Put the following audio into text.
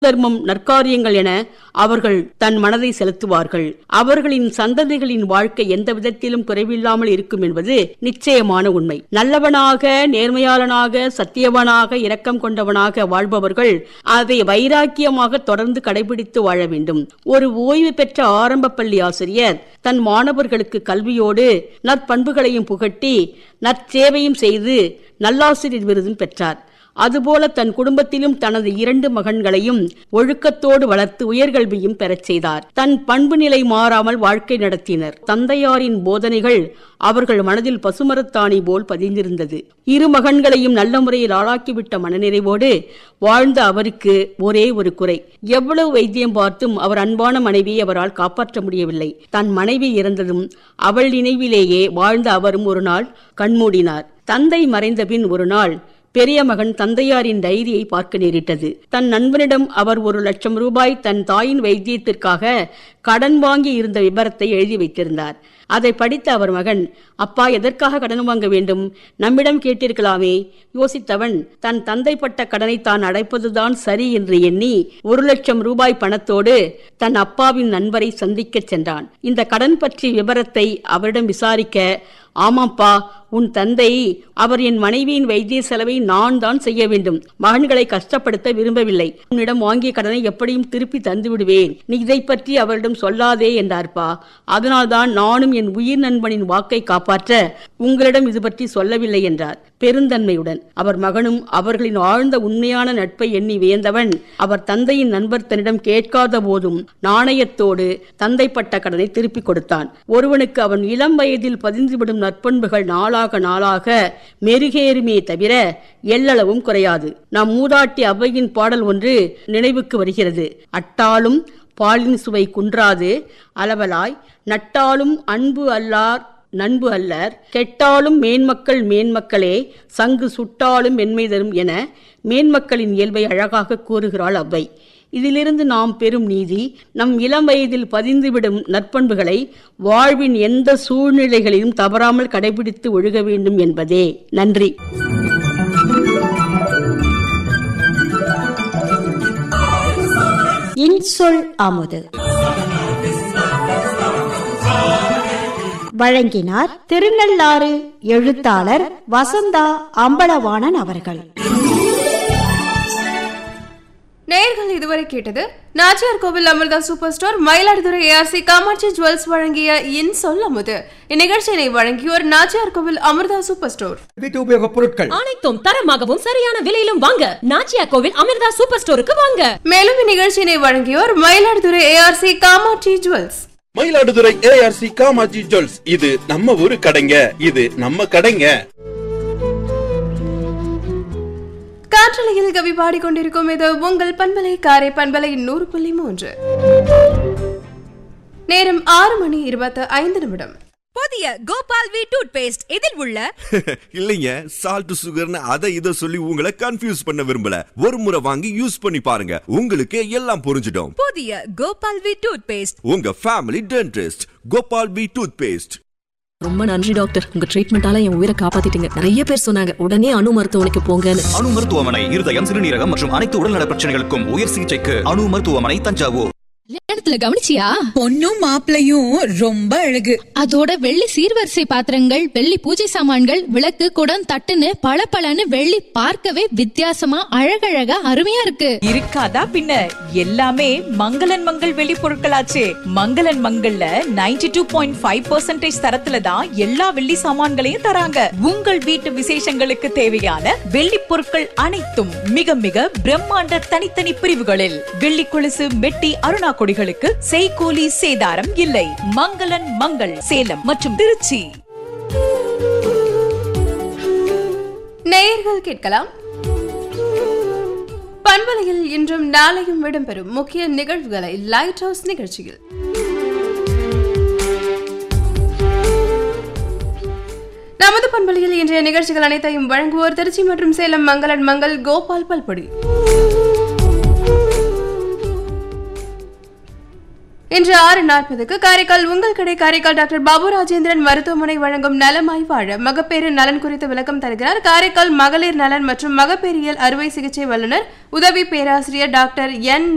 தர்மம் நற்காரியங்கள் என அவர்கள் தன் மனதை செலுத்துவார்கள் அவர்களின் சந்ததிகளின் வாழ்க்கை எந்த விதத்திலும் குறைவில்லாமல் இருக்கும் என்பது நிச்சயமான உண்மை நல்லவனாக நேர்மையாளனாக சத்தியவனாக இரக்கம் கொண்டவனாக வாழ்பவர்கள் அதை வைராக்கியமாக தொடர்ந்து கடைபிடித்து வாழ வேண்டும் ஒரு ஓய்வு பெற்ற ஆரம்ப பள்ளி ஆசிரியர் தன் மாணவர்களுக்கு கல்வியோடு நற்பண்புகளையும் புகட்டி நற்சேவையும் செய்து நல்லாசிரியர் விருதும் பெற்றார் அதுபோல தன் குடும்பத்திலும் தனது இரண்டு மகன்களையும் ஒழுக்கத்தோடு வளர்த்து உயர்கல்வியும் பெறச் செய்தார் தன் பண்பு நிலை மாறாமல் வாழ்க்கை நடத்தினர் தந்தையாரின் போதனைகள் அவர்கள் மனதில் பசுமரத்தாணி போல் பதிந்திருந்தது இரு மகன்களையும் நல்ல முறையில் ஆளாக்கிவிட்ட மனநிறைவோடு வாழ்ந்த அவருக்கு ஒரே ஒரு குறை எவ்வளவு வைத்தியம் பார்த்தும் அவர் அன்பான மனைவியை அவரால் காப்பாற்ற முடியவில்லை தன் மனைவி இறந்ததும் அவள் நினைவிலேயே வாழ்ந்த அவரும் ஒரு நாள் கண்மூடினார் தந்தை மறைந்த பின் ஒரு நாள் பெரிய மகன் தந்தையாரின் டைரியை பார்க்க நேரிட்டது தன் நண்பனிடம் அவர் ஒரு லட்சம் ரூபாய் தன் தாயின் வைத்தியத்திற்காக கடன் வாங்கி இருந்த விபரத்தை எழுதி வைத்திருந்தார் அதை படித்த அவர் மகன் அப்பா எதற்காக கடன் வாங்க வேண்டும் நம்மிடம் கேட்டிருக்கலாமே யோசித்தவன் தன் தந்தை பட்ட கடனை தான் அடைப்பதுதான் சரி என்று எண்ணி ஒரு லட்சம் ரூபாய் பணத்தோடு தன் அப்பாவின் நண்பரை சந்திக்கச் சென்றான் இந்த கடன் பற்றி விபரத்தை அவரிடம் விசாரிக்க ஆமாப்பா உன் தந்தை அவர் என் மனைவியின் வைத்திய செலவை நான் தான் செய்ய வேண்டும் மகன்களை கஷ்டப்படுத்த விரும்பவில்லை உன்னிடம் வாங்கிய கடனை எப்படியும் திருப்பி தந்து விடுவேன் நீ இதை பற்றி அவரிடம் சொல்லாதே என்றார்ப்பா அதனால்தான் நானும் என் உயிர் நண்பனின் வாக்கை காப்பாற்ற உங்களிடம் இது பற்றி சொல்லவில்லை என்றார் பெருந்தன்மையுடன் அவர் மகனும் அவர்களின் ஆழ்ந்த உண்மையான நட்பை எண்ணி வியந்தவன் அவர் தந்தையின் நண்பர் தன்னிடம் கேட்காத போதும் நாணயத்தோடு தந்தை பட்ட கடனை திருப்பிக் கொடுத்தான் ஒருவனுக்கு அவன் இளம் வயதில் பதிந்துவிடும் நற்பண்புகள் நாளாக நாளாக மெருகேறுமே தவிர எல்லளவும் குறையாது நம் மூதாட்டி அவ்வையின் பாடல் ஒன்று நினைவுக்கு வருகிறது அட்டாலும் பாலின் சுவை குன்றாது அளவலாய் நட்டாலும் அன்பு அல்லார் நண்பு அல்லர் கெட்டாலும் மேன்மக்கள் மேன்மக்களே சங்கு சுட்டாலும் மென்மை தரும் என மேன்மக்களின் இயல்பை அழகாக கூறுகிறாள் அவ்வை இதிலிருந்து நாம் பெறும் நீதி நம் இளம் வயதில் பதிந்துவிடும் நற்பண்புகளை வாழ்வின் எந்த சூழ்நிலைகளிலும் தவறாமல் கடைபிடித்து ஒழுக வேண்டும் என்பதே நன்றி இன்சொல் அமுது வழங்கினார் திருநள்ளாறு எழுத்தாளர் வசந்தா அம்பலவாணன் அவர்கள் நேயர்கள் இதுவரை கேட்டது Nachiyar Kovil Amirtha super store Mayiladuthurai ARC Kamatchi jewels வழங்கிய இன் சொல் அமுது இந்நிகழ்ச்சியினை வழங்கியோர் நாச்சியார் கோவில் அமிர்தா சூப்பர் ஸ்டோர் வீட்டு உபயோகப் பொருட்கள் அனைத்தும் தரமாகவும் சரியான விலையிலும் வாங்க நாச்சியா கோவில் அமிர்தா சூப்பர் ஸ்டோருக்கு வாங்க மேலும் இந்நிகழ்ச்சியினை வழங்கியோர் Mayiladuthurai ARC Kamatchi jewels Mayiladuthurai ARC Kamatchi jewels இது நம்ம ஊரு கடைங்க இது நம்ம கடைங்க காற்றலையில் கவி பாடிக்கொண்டிருக்கும் இது உங்கள் பண்பலை காரை பண்பலை நூறு புள்ளி மூன்று நேரம் ஆறு மணி இருபத்து ஐந்து நிமிடம் புதிய கோபால் வி டூத் பேஸ்ட் இதில் உள்ள இல்லைங்க சால்ட் சுகர்னு அதை இதை சொல்லி உங்களை கன்ஃபியூஸ் பண்ண விரும்பல ஒரு முறை வாங்கி யூஸ் பண்ணி பாருங்க உங்களுக்கு எல்லாம் புரிஞ்சிடும் புதிய கோபால் வி டூத் பேஸ்ட் உங்க family dentist Gopal B toothpaste ரொம்ப நன்றி டாக்டர் உங்க ட்ரீட்மெண்டால என் உயிரை காப்பாத்திட்டீங்க நிறைய பேர் சொன்னாங்க உடனே அணு மருத்துவமனைக்கு போங்கன்னு அணு மருத்துவமனை இருதயம் சிறுநீரகம் மற்றும் அனைத்து உடல்நல பிரச்சனைகளுக்கும் உயர் சிகிச்சைக்கு அணு மருத்துவமனை தஞ்சாவூர் நேரத்துல கவனிச்சியா பொண்ணும் மாப்பிளையும் ரொம்ப அழகு அதோட வெள்ளி சீர்வரிசை பாத்திரங்கள் வெள்ளி பூஜை சாமான்கள் விளக்கு குடம் தட்டுன்னு பளபளன்னு வெள்ளி பார்க்கவே வித்தியாசமா அழகழகா அருமையா இருக்கு இருக்காதா பின்ன எல்லாமே மங்களன் மங்கள் வெளி பொருட்களாச்சே மங்களன் மங்கள்ல 92.5% டூ பாயிண்ட் ஃபைவ் பர்சன்டேஜ் தரத்துல தான் எல்லா வெள்ளி சாமான்களையும் தராங்க உங்கள் வீட்டு விசேஷங்களுக்கு தேவையான வெள்ளி பொருட்கள் அனைத்தும் மிக மிக பிரம்மாண்ட தனித்தனி பிரிவுகளில் வெள்ளி கொலுசு மெட்டி அருணா கொடிகளுக்கு செய்கூலி சேதாரம் இல்லை மங்களன் மங்கள் சேலம் மற்றும் திருச்சி நேயர்கள் கேட்கலாம் பண்பலையில் இன்றும் நாளையும் இடம்பெறும் முக்கிய நிகழ்வுகளை லைட் ஹவுஸ் நிகழ்ச்சியில் நமது பண்பலையில் இன்றைய நிகழ்ச்சிகள் அனைத்தையும் வழங்குவோர் திருச்சி மற்றும் சேலம் மங்களன் மங்கள் கோபால் பல்பொடி இன்று ஆறு நாற்பதுக்கு காரைக்கால் உங்கள் கடை காரைக்கால் டாக்டர் பாபு ராஜேந்திரன் மருத்துவமனை வழங்கும் நலமாய் வாழ மகப்பேறு நலன் குறித்து விளக்கம் தருகிறார் காரைக்கால் மகளிர் நலன் மற்றும் மகப்பேறியல் அறுவை சிகிச்சை வல்லுநர் உதவி பேராசிரியர் டாக்டர் என்